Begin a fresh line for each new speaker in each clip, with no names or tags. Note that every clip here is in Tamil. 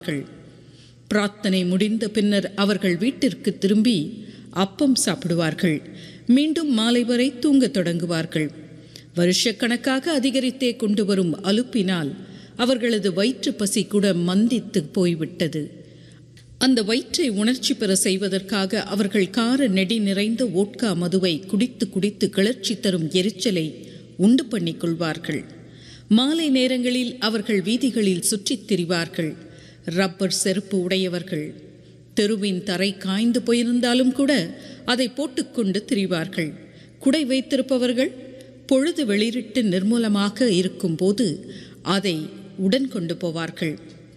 கொள்வார்கள் பிரார்த்தனை முடிந்த பின்னர் அவர்கள் வீட்டிற்கு திரும்பி அப்பம் சாப்பிடுவார்கள் மீண்டும் மாலை வரை தூங்கத் தொடங்குவார்கள் வருஷக்கணக்காக அதிகரித்தே கொண்டு வரும் அலுப்பினால் அவர்களது வயிற்று பசி கூட மந்தித்து போய்விட்டது அந்த வயிற்றை உணர்ச்சி பெற செய்வதற்காக அவர்கள் கார நெடி நிறைந்த ஓட்கா மதுவை குடித்து குடித்து கிளர்ச்சி தரும் எரிச்சலை உண்டு பண்ணிக் கொள்வார்கள் மாலை நேரங்களில் அவர்கள் வீதிகளில் சுற்றித் திரிவார்கள் ரப்பர் செருப்பு உடையவர்கள் தெருவின் தரை காய்ந்து போயிருந்தாலும் கூட அதை போட்டுக்கொண்டு திரிவார்கள் குடை வைத்திருப்பவர்கள் பொழுது வெளிரிட்டு நிர்மூலமாக இருக்கும்போது அதை உடன் கொண்டு போவார்கள்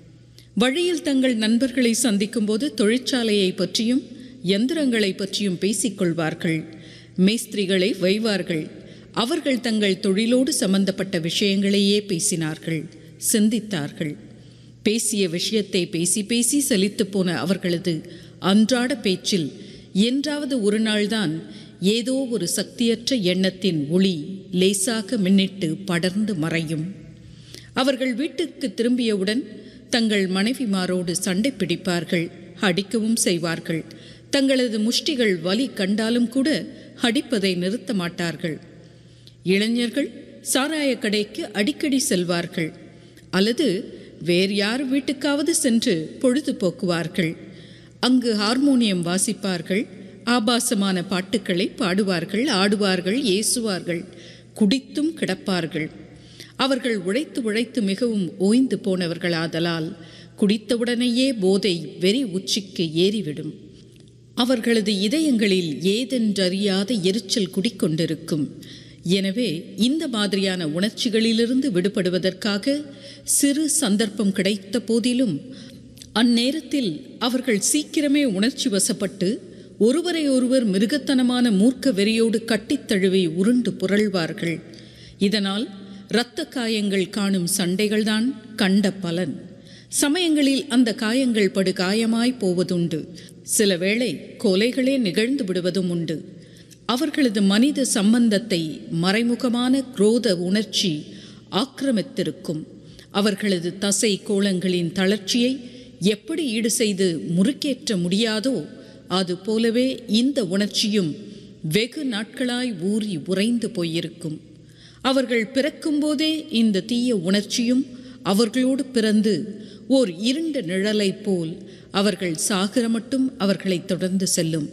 வழியில் தங்கள் நண்பர்களை சந்திக்கும்போது தொழிற்சாலையை பற்றியும் எந்திரங்களை பற்றியும் பேசிக்கொள்வார்கள் மேஸ்திரிகளை வைவார்கள் அவர்கள் தங்கள் தொழிலோடு சம்பந்தப்பட்ட விஷயங்களையே பேசினார்கள் சிந்தித்தார்கள் பேசிய விஷயத்தை பேசி பேசி சலித்து போன அவர்களது அன்றாட பேச்சில் என்றாவது ஒரு நாள்தான் ஏதோ ஒரு சக்தியற்ற எண்ணத்தின் ஒளி லேசாக மின்னிட்டு படர்ந்து மறையும் அவர்கள் வீட்டுக்கு திரும்பியவுடன் தங்கள் மனைவிமாரோடு சண்டை பிடிப்பார்கள் அடிக்கவும் செய்வார்கள் தங்களது முஷ்டிகள் வலி கண்டாலும் கூட அடிப்பதை நிறுத்த மாட்டார்கள் இளைஞர்கள் சாராய கடைக்கு அடிக்கடி செல்வார்கள் அல்லது வேறு யார் வீட்டுக்காவது சென்று பொழுது போக்குவார்கள் அங்கு ஹார்மோனியம் வாசிப்பார்கள் ஆபாசமான பாட்டுக்களை பாடுவார்கள் ஆடுவார்கள் ஏசுவார்கள் குடித்தும் கிடப்பார்கள் அவர்கள் உழைத்து உழைத்து மிகவும் ஓய்ந்து போனவர்களாதலால் குடித்தவுடனேயே போதை வெறி உச்சிக்கு ஏறிவிடும் அவர்களது இதயங்களில் ஏதென்றறியாத எரிச்சல் குடிக்கொண்டிருக்கும் எனவே இந்த மாதிரியான உணர்ச்சிகளிலிருந்து விடுபடுவதற்காக சிறு சந்தர்ப்பம் கிடைத்த போதிலும் அந்நேரத்தில் அவர்கள் சீக்கிரமே உணர்ச்சி வசப்பட்டு ஒருவரை ஒருவர் மிருகத்தனமான மூர்க்க வெறியோடு கட்டித் தழுவி உருண்டு புரள்வார்கள் இதனால் இரத்த காயங்கள் காணும் சண்டைகள்தான் கண்ட பலன் சமயங்களில் அந்த காயங்கள் படு காயமாய் போவதுண்டு சில வேளை கொலைகளே நிகழ்ந்து விடுவதும் உண்டு அவர்களது மனித சம்பந்தத்தை மறைமுகமான குரோத உணர்ச்சி ஆக்கிரமித்திருக்கும் அவர்களது தசை கோளங்களின் தளர்ச்சியை எப்படி ஈடு செய்து முறுக்கேற்ற முடியாதோ அது போலவே இந்த உணர்ச்சியும் வெகு நாட்களாய் ஊறி உறைந்து போயிருக்கும் அவர்கள் பிறக்கும்போதே இந்த தீய உணர்ச்சியும் அவர்களோடு பிறந்து ஓர் இருண்ட நிழலைப் போல் அவர்கள் சாகிற மட்டும் அவர்களை தொடர்ந்து செல்லும்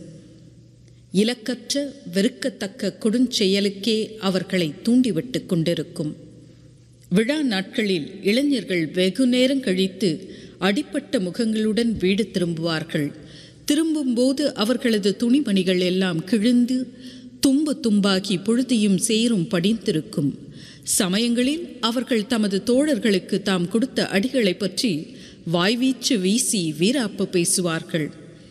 இலக்கற்ற வெறுக்கத்தக்க கொடுஞ்செயலுக்கே அவர்களை தூண்டிவிட்டு கொண்டிருக்கும் விழா நாட்களில் இளைஞர்கள் வெகு நேரம் கழித்து அடிப்பட்ட முகங்களுடன் வீடு திரும்புவார்கள் திரும்பும்போது அவர்களது துணிமணிகள் எல்லாம் கிழிந்து தும்பு தும்பாகி புழுதியும் சேரும் படிந்திருக்கும் சமயங்களில் அவர்கள் தமது தோழர்களுக்கு தாம் கொடுத்த அடிகளை பற்றி வாய்வீச்சு வீசி வீராப்பு பேசுவார்கள்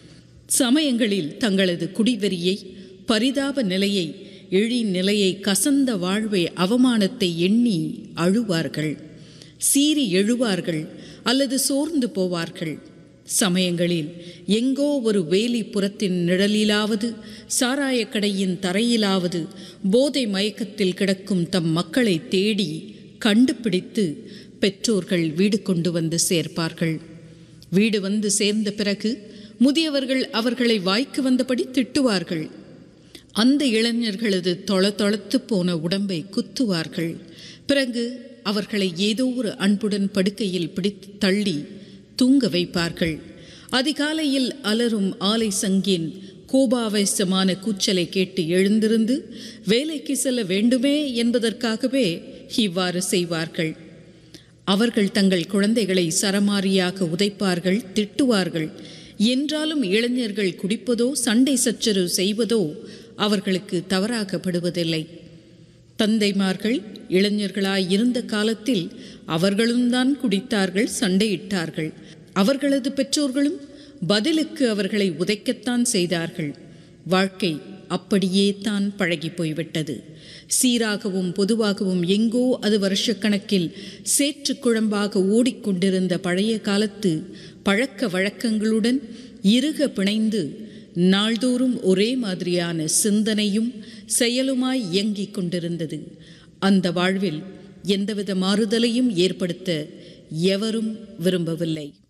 சமயங்களில் தங்களது குடிவெறியை பரிதாப நிலையை இழி நிலையை கசந்த வாழ்வை அவமானத்தை எண்ணி அழுவார்கள் சீறி எழுவார்கள் அல்லது சோர்ந்து போவார்கள் சமயங்களில் எங்கோ ஒரு வேலி புறத்தின் நிழலிலாவது சாராயக் கடையின் தரையிலாவது போதை மயக்கத்தில் கிடக்கும் தம் மக்களை தேடி கண்டுபிடித்து பெற்றோர்கள் வீடு கொண்டு வந்து சேர்ப்பார்கள் வீடு வந்து சேர்ந்த பிறகு முதியவர்கள் அவர்களை வாய்க்கு வந்தபடி திட்டுவார்கள் அந்த இளைஞர்களது தொள தொளத்து போன உடம்பை குத்துவார்கள் பிறகு அவர்களை ஏதோ ஒரு அன்புடன் படுக்கையில் பிடித்து தள்ளி தூங்க வைப்பார்கள் அதிகாலையில் அலரும் ஆலை சங்கின் கோபாவேசமான கூச்சலை கேட்டு எழுந்திருந்து வேலைக்கு செல்ல வேண்டுமே என்பதற்காகவே இவ்வாறு செய்வார்கள் அவர்கள் தங்கள் குழந்தைகளை சரமாரியாக உதைப்பார்கள் திட்டுவார்கள் என்றாலும் இளைஞர்கள் குடிப்பதோ சண்டை சச்சரவு செய்வதோ அவர்களுக்கு தவறாகப்படுவதில்லை தந்தைமார்கள் இளைஞர்களாய் இருந்த காலத்தில் அவர்களும் தான் குடித்தார்கள் சண்டையிட்டார்கள் அவர்களது பெற்றோர்களும் பதிலுக்கு அவர்களை உதைக்கத்தான் செய்தார்கள் வாழ்க்கை அப்படியே தான் பழகி போய்விட்டது சீராகவும் பொதுவாகவும் எங்கோ அது வருஷக்கணக்கில் சேற்று குழம்பாக ஓடிக்கொண்டிருந்த பழைய காலத்து பழக்க வழக்கங்களுடன் இறுக பிணைந்து நாள்தோறும் ஒரே மாதிரியான சிந்தனையும் செயலுமாய் இயங்கிக் கொண்டிருந்தது அந்த வாழ்வில் எந்தவித மாறுதலையும் ஏற்படுத்த எவரும் விரும்பவில்லை